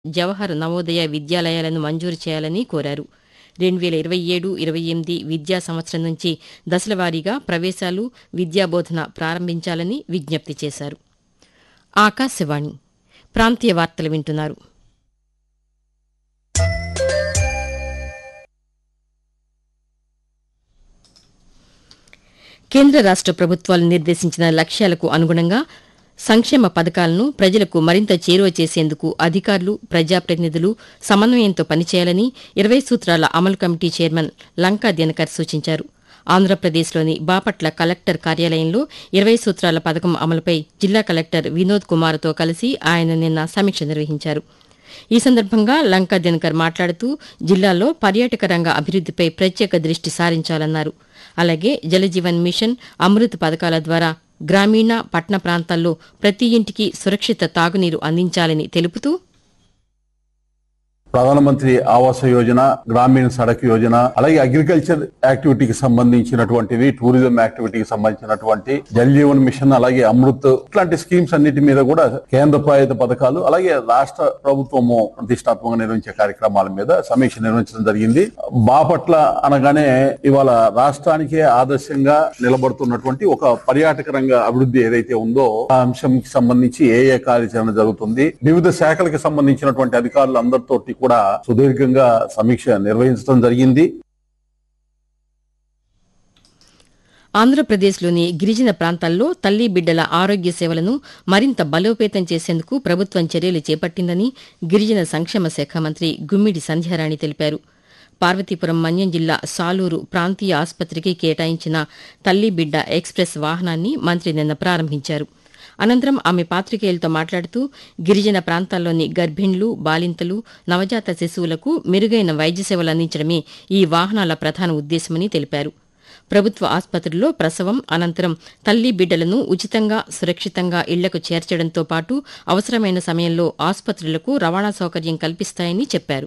జవహర్ నవోదయ విద్యాలయాలను మంజూరు చేయాలని కోరారు రెండు వేల ఇరవై ఏడు ఇరవై ఎనిమిది విద్యా సంవత్సరం నుంచి దశలవారీగా ప్రవేశాలు విద్యాబోధన ప్రారంభించాలని విజ్ఞప్తి చేశారు ఆకాశవాణి ప్రాంతీయ వార్తలు వింటున్నారు కేంద్ర రాష్ట ప్రభుత్వాలు నిర్దేశించిన లక్ష్యాలకు అనుగుణంగా సంక్షేమ పథకాలను ప్రజలకు మరింత చేరువ చేసేందుకు అధికారులు ప్రజాప్రతినిధులు సమన్వయంతో పనిచేయాలని ఇరవై సూత్రాల అమలు కమిటీ చైర్మన్ లంకా దినకర్ సూచించారు ఆంధ్రప్రదేశ్లోని బాపట్ల కలెక్టర్ కార్యాలయంలో ఇరవై సూత్రాల పథకం అమలుపై జిల్లా కలెక్టర్ వినోద్ కుమార్తో కలిసి ఆయన నిన్న సమీక్ష నిర్వహించారు ఈ సందర్భంగా లంకా దినకర్ మాట్లాడుతూ జిల్లాలో పర్యాటక రంగ అభివృద్దిపై ప్రత్యేక దృష్టి సారించాలన్నారు అలాగే జలజీవన్ మిషన్ అమృత్ పథకాల ద్వారా గ్రామీణ పట్టణ ప్రాంతాల్లో ప్రతి ఇంటికి సురక్షిత తాగునీరు అందించాలని తెలుపుతూ ప్రధానమంత్రి ఆవాస యోజన గ్రామీణ సడక్ యోజన అలాగే అగ్రికల్చర్ యాక్టివిటీకి సంబంధించినటువంటివి టూరిజం యాక్టివిటీకి సంబంధించినటువంటి జల్ జీవన్ మిషన్ అలాగే అమృత్ ఇట్లాంటి స్కీమ్స్ అన్నిటి మీద కూడా కేంద్ర ప్రాయుత పథకాలు అలాగే రాష్ట్ర ప్రభుత్వము ప్రతిష్టాత్మకంగా నిర్వహించే కార్యక్రమాల మీద సమీక్ష నిర్వహించడం జరిగింది బాపట్ల అనగానే ఇవాళ రాష్ట్రానికే ఆదర్శంగా నిలబడుతున్నటువంటి ఒక పర్యాటక రంగ అభివృద్ధి ఏదైతే ఉందో ఆ అంశంకి సంబంధించి ఏ ఏ కార్యాచరణ జరుగుతుంది వివిధ శాఖలకు సంబంధించినటువంటి అధికారులు అందరితోటి కూడా సుదీర్ఘంగా సమీక్ష నిర్వహించడం జరిగింది ఆంధ్రప్రదేశ్లోని గిరిజన ప్రాంతాల్లో తల్లి బిడ్డల ఆరోగ్య సేవలను మరింత బలోపేతం చేసేందుకు ప్రభుత్వం చర్యలు చేపట్టిందని గిరిజన సంక్షేమ శాఖ మంత్రి గుమ్మిడి సంధ్యారాణి తెలిపారు పార్వతీపురం మన్యం జిల్లా సాలూరు ప్రాంతీయ ఆసుపత్రికి కేటాయించిన తల్లి బిడ్డ ఎక్స్ప్రెస్ వాహనాన్ని మంత్రి నిన్న ప్రారంభించారు అనంతరం ఆమె పాత్రికేయులతో మాట్లాడుతూ గిరిజన ప్రాంతాల్లోని గర్భిణులు బాలింతలు నవజాత శిశువులకు మెరుగైన వైద్య సేవలు అందించడమే ఈ వాహనాల ప్రధాన ఉద్దేశమని తెలిపారు ప్రభుత్వ ఆసుపత్రుల్లో ప్రసవం అనంతరం తల్లి బిడ్డలను ఉచితంగా సురక్షితంగా ఇళ్లకు చేర్చడంతో పాటు అవసరమైన సమయంలో ఆసుపత్రులకు రవాణా సౌకర్యం కల్పిస్తాయని చెప్పారు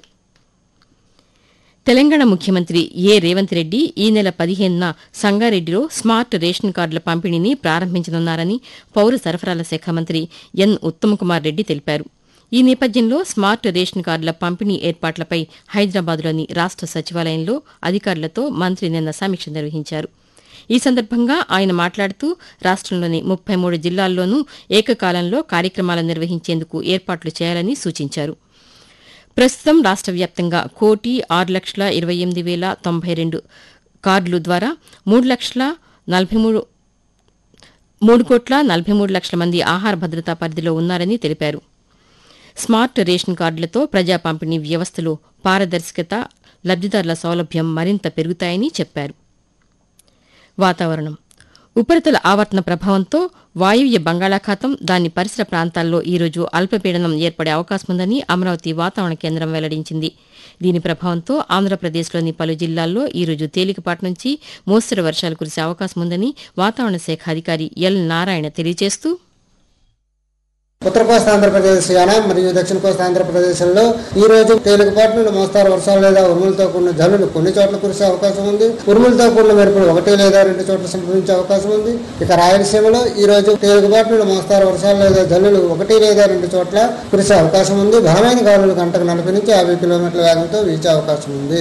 తెలంగాణ ముఖ్యమంత్రి ఏ రేవంత్ రెడ్డి ఈ నెల పదిహేనున సంగారెడ్డిలో స్మార్ట్ రేషన్ కార్డుల పంపిణీని ప్రారంభించనున్నారని పౌర సరఫరాల శాఖ మంత్రి ఎన్ ఉత్తమ్కుమార్ రెడ్డి తెలిపారు ఈ నేపథ్యంలో స్మార్ట్ రేషన్ కార్డుల పంపిణీ ఏర్పాట్లపై హైదరాబాద్లోని రాష్ట సచివాలయంలో అధికారులతో మంత్రి నిన్న సమీక్ష నిర్వహించారు ఈ సందర్భంగా ఆయన మాట్లాడుతూ రాష్టంలోని ముప్పై మూడు జిల్లాల్లోనూ ఏకకాలంలో కార్యక్రమాలు నిర్వహించేందుకు ఏర్పాట్లు చేయాలని సూచించారు ప్రస్తుతం రాష్ట్ర వ్యాప్తంగా కోటి ఆరు లక్షల ఇరవై ఎనిమిది వేల తొంభై రెండు కార్డుల ద్వారా మూడు లక్షల నలభై మూడు మూడు కోట్ల నలభై మూడు లక్షల మంది ఆహార భద్రతా పరిధిలో ఉన్నారని తెలిపారు స్మార్ట్ రేషన్ కార్డులతో ప్రజా పంపిణీ వ్యవస్థలో పారదర్శకత లబ్దిదారుల సౌలభ్యం మరింత పెరుగుతాయని చెప్పారు వాతావరణం ఉపరితల ఆవర్తన ప్రభావంతో వాయువ్య బంగాళాఖాతం దాని పరిసర ప్రాంతాల్లో ఈరోజు అల్పపీడనం ఏర్పడే అవకాశం ఉందని అమరావతి వాతావరణ కేంద్రం వెల్లడించింది దీని ప్రభావంతో ఆంధ్రప్రదేశ్లోని పలు జిల్లాల్లో ఈరోజు తేలికపాటి నుంచి మోస్తరు వర్షాలు కురిసే అవకాశం ఉందని వాతావరణ శాఖ అధికారి ఎల్ నారాయణ తెలియజేస్తూ ఉత్తర కోస్తా ఆంధ్రప్రదేశ్ యానా మరియు దక్షిణ కోస్తా ఆంధ్రప్రదేశ్లో ఈ రోజు తేలికపాటి నుండి మోస్తారు వర్షాలు లేదా ఉరుములతో కూడిన జల్లులు కొన్ని చోట్ల కురిసే అవకాశం ఉంది ఉరుములతో కూడిన మెరుపులు ఒకటి లేదా రెండు చోట్ల సంభవించే అవకాశం ఉంది ఇక రాయలసీమలో ఈ రోజు తేలికపాటి నుండి మోస్తారు వర్షాలు లేదా జల్లులు ఒకటి లేదా రెండు చోట్ల కురిసే అవకాశం ఉంది బలమైన గాలులు గంటకు నలభై నుంచి యాభై కిలోమీటర్ల వేగంతో వీచే అవకాశం ఉంది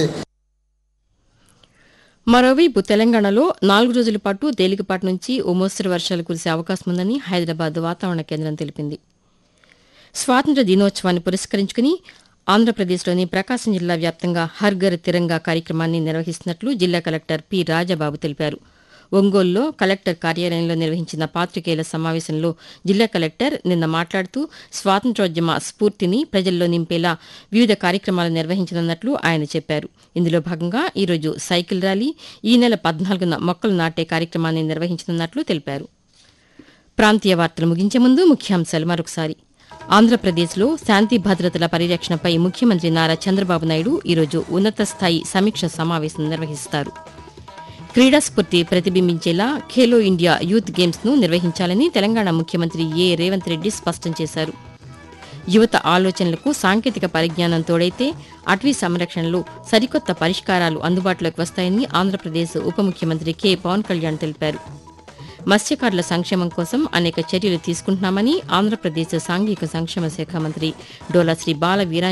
మరోవైపు తెలంగాణలో నాలుగు రోజుల పాటు తేలికపాటి నుంచి ఓ మోస్తరు వర్షాలు కురిసే అవకాశం ఉందని హైదరాబాద్ వాతావరణ కేంద్రం తెలిపింది స్వాతంత్ర దినోత్సవాన్ని పురస్కరించుకుని ఆంధ్రప్రదేశ్లోని ప్రకాశం జిల్లా వ్యాప్తంగా హర్ ఘర్ తిరంగా కార్యక్రమాన్ని నిర్వహిస్తున్నట్లు జిల్లా కలెక్టర్ పి రాజబాబు తెలిపారు ఒంగోలులో కలెక్టర్ కార్యాలయంలో నిర్వహించిన పాత్రికేయుల సమావేశంలో జిల్లా కలెక్టర్ నిన్న మాట్లాడుతూ స్వాతంత్రోద్యమ స్ఫూర్తిని ప్రజల్లో నింపేలా వివిధ కార్యక్రమాలు నిర్వహించనున్నట్లు ఆయన చెప్పారు ఇందులో భాగంగా ఈరోజు సైకిల్ ర్యాలీ ఈ నెల పద్నాలుగున మొక్కలు నాటే కార్యక్రమాన్ని నిర్వహించనున్నట్లు తెలిపారు ప్రాంతీయ వార్తలు ముగించే ముందు ముఖ్యాంశాలు మరొకసారి ఆంధ్రప్రదేశ్లో శాంతి భద్రతల పరిరక్షణపై ముఖ్యమంత్రి నారా చంద్రబాబు నాయుడు ఈరోజు ఉన్నత స్థాయి సమీక్ష సమావేశం నిర్వహిస్తారు క్రీడా స్ఫూర్తి ప్రతిబింబించేలా ఖేలో ఇండియా యూత్ గేమ్స్ ను నిర్వహించాలని తెలంగాణ ముఖ్యమంత్రి ఏ రేవంత్ రెడ్డి స్పష్టం చేశారు యువత ఆలోచనలకు సాంకేతిక పరిజ్ఞానం తోడైతే అటవీ సంరక్షణలో సరికొత్త పరిష్కారాలు అందుబాటులోకి వస్తాయని ఆంధ్రప్రదేశ్ ఉప ముఖ్యమంత్రి కె పవన్ కళ్యాణ్ తెలిపారు మత్స్యకారుల సంక్షేమం కోసం అనేక చర్యలు తీసుకుంటున్నామని ఆంధ్రప్రదేశ్ సాంఘిక సంక్షేమ శాఖ మంత్రి డోలా శ్రీ బాల వీరా